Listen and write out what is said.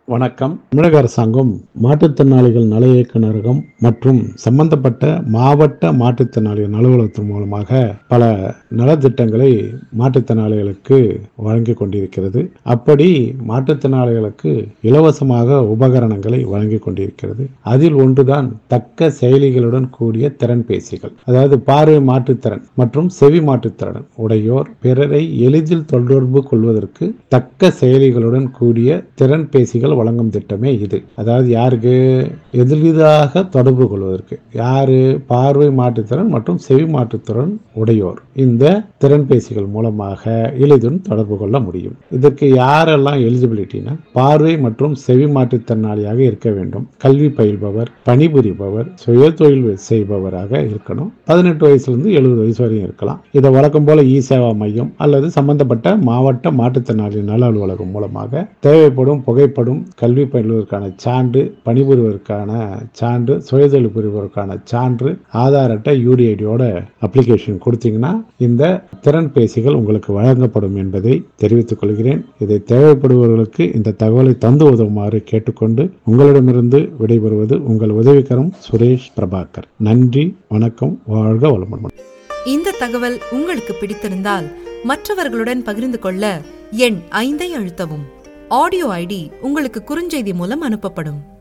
வணக்கம் தமிழக அரசாங்கம் மாற்றுத்திறனாளிகள் நல இயக்குநரகம் மற்றும் சம்பந்தப்பட்ட மாவட்ட மாற்றுத்திறனாளிகள் அலுவலகத்தின் மூலமாக பல நலத்திட்டங்களை மாற்றுத்திறனாளிகளுக்கு வழங்கி கொண்டிருக்கிறது அப்படி மாற்றுத்திறனாளிகளுக்கு இலவசமாக உபகரணங்களை வழங்கி கொண்டிருக்கிறது அதில் ஒன்றுதான் தக்க செயலிகளுடன் கூடிய திறன்பேசிகள் அதாவது பார்வை மாற்றுத்திறன் மற்றும் செவி மாற்றுத்திறன் உடையோர் பிறரை எளிதில் தொடர்பு கொள்வதற்கு தக்க செயலிகளுடன் கூடிய திறன்பேசிகள் வழங்கும் திட்டமே இது அதாவது யாருக்கு எளிதாக தொடர்பு கொள்வதற்கு யாரு பார்வை மாற்றுத்திறன் மற்றும் செவி மாற்றுத்திறன் உடையோர் இந்த திறன்பேசிகள் மூலமாக எளிதுடன் தொடர்பு கொள்ள முடியும் இதற்கு யாரெல்லாம் எலிஜிபிலிட்டினா பார்வை மற்றும் செவி மாற்றுத்திறனாளியாக இருக்க வேண்டும் கல்வி பயில்பவர் பணிபுரிபவர் சுய தொழில் செய்பவராக இருக்கணும் பதினெட்டு வயசுலேருந்து எழுபது வயசு வரையும் இருக்கலாம் இதை வழக்கம் போல இ சேவா மையம் அல்லது சம்பந்தப்பட்ட மாவட்ட மாற்றுத்திறனாளி நல அலுவலகம் மூலமாக தேவைப்படும் புகைப்படும் கல்வி பயிலுவதற்கான சான்று பணிபுரிவதற்கான சான்று சுயதொழில் புரிவதற்கான சான்று ஆதார் அட்டை யூடிஐடியோட அப்ளிகேஷன் கொடுத்தீங்கன்னா இந்த திறன் பேசிகள் உங்களுக்கு வழங்கப்படும் என்பதை தெரிவித்துக் கொள்கிறேன் இதை தேவைப்படுபவர்களுக்கு இந்த தகவலை தந்து உதவுமாறு கேட்டுக்கொண்டு உங்களிடமிருந்து விடைபெறுவது உங்கள் உதவிக்கரம் சுரேஷ் பிரபாகர் நன்றி வணக்கம் வாழ்க வளமுடன் இந்த தகவல் உங்களுக்கு பிடித்திருந்தால் மற்றவர்களுடன் பகிர்ந்து கொள்ள எண் ஐந்தை அழுத்தவும் ஆடியோ ஐடி உங்களுக்கு குறுஞ்செய்தி மூலம் அனுப்பப்படும்